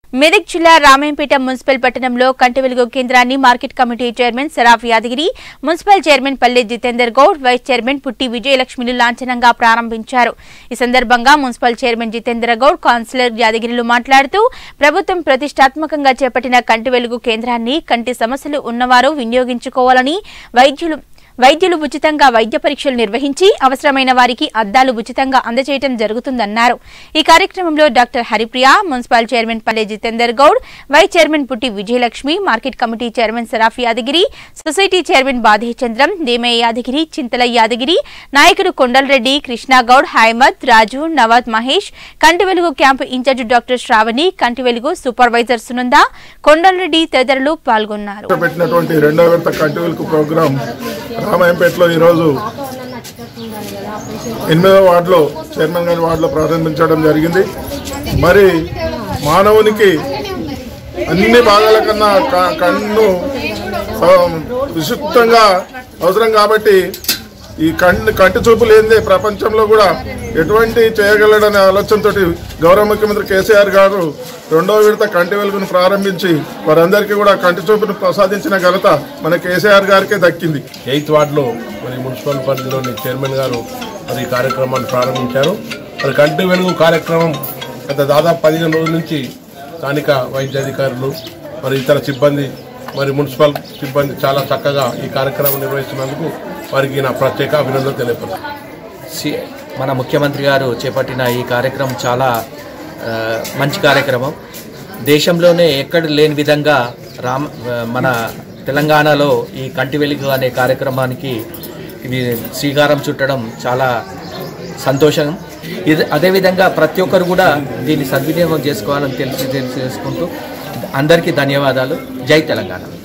మెదక్ జిల్లా రామాయంపేట మున్సిపల్ పట్టణంలో కంటి వెలుగు కేంద్రాన్ని market committee chairman Saraf Yadagiri municipal chairman Palle Jitender Goud vice chairman పుట్టి విజయలక్ష్మిలు లాంఛనంగా ప్రారంభించారు ఈ సందర్భంగా municipal chairman Jitendra Goud councillor యాదగిరిలు మాట్లాడుతూ ప్రభుత్వం ప్రతిష్టాత్మకంగా చేపట్టిన కంటి వెలుగు కేంద్రాన్ని కంటి సమస్యలు ఉన్నవారు వినియోగించుకోవాలని వైద్యులు వైద్యులు ఉచితంగా వైద్య పరీక్షలు నిర్వహించి అవసరమైన వారికి అద్దాలు ఉచితంగా అందజేయడం జరుగుతుందన్నారు ఈ కార్యక్రమంలో doctor Haripriya municipal chairman Palle Jitender Goud vice chairman Putti Vijayalakshmi market committee chairman Saraf Yadagiri society chairman Badhe Chandram దేమయ్య Yadagiri చింతల యాదగిరి నాయకుడు కొండలరెడ్డి కృష్ణాగౌడ్ హైమద్ రాజు నవాద్ మహేష్ కంటి వెలుగు క్యాంపు ఇన్ఛార్జ్ డాక్టర్ శ్రావణి కంటి వెలుగు సూపర్వైజర్ సునంద కొండలరెడ్డి తదితరులు పాల్గొన్నారు పెట్టినటువంటి రెండో విడత కంటివెలుకు ప్రోగ్రాం రామాయంపేటలో ఈరోజు ఎనిమిదవ వార్డులో చైర్మన్ గారి వార్డులో ప్రారంభించడం జరిగింది మరి మానవునికి అన్ని భాగాల కన్నా క- కన్ను ఆ, విశుద్ధంగా అవసరం కాబట్టి ఈ కంటి కంటి చూపు లేనిదే ప్రపంచంలో కూడా ఎటువంటి చేయగలడనే ఆలోచనతో గౌరవ ముఖ్యమంత్రి కేసీఆర్ గారు రెండవ విడత కంటి వెలుగును ప్రారంభించి వారందరికీ కూడా కంటి చూపును ప్రసాదించిన ఘనత మన కేసీఆర్ గారికే దక్కింది ఎయిత్ వార్డులో మరి మున్సిపల్ పరిధిలోని చైర్మన్ గారు మరి ఈ కార్యక్రమాన్ని ప్రారంభించారు మరి కంటి వెలుగు కార్యక్రమం గత దాదాపు పదిహేను రోజుల నుంచి స్థానిక వైద్య అధికారులు మరి ఇతర సిబ్బంది మరి మున్సిపల్ సిబ్బంది చాలా చక్కగా ఈ కార్యక్రమం నిర్వహిస్తున్నందుకు వారికి నా ప్రత్యేక అభినందనలు తెలియపరుస్తున్నాను సి- మన ముఖ్యమంత్రి గారు చేపట్టిన ఈ కార్యక్రమం చాలా ఆ, మంచి కార్యక్రమం దేశంలోనే ఎక్కడ లేని విధంగా రామ ఆ, మన తెలంగాణలో ఈ కంటి వెలుగు అనే కార్యక్రమానికి ఇది శ్రీకారం చుట్టడం చాలా సంతోషం ఇది అదేవిధంగా ప్రతి ఒక్కరు కూడా దీన్ని సద్వినియోగం చేసుకోవాలని తెలిసి తెలిసి చేసుకుంటూ అందరికీ ధన్యవాదాలు జై తెలంగాణ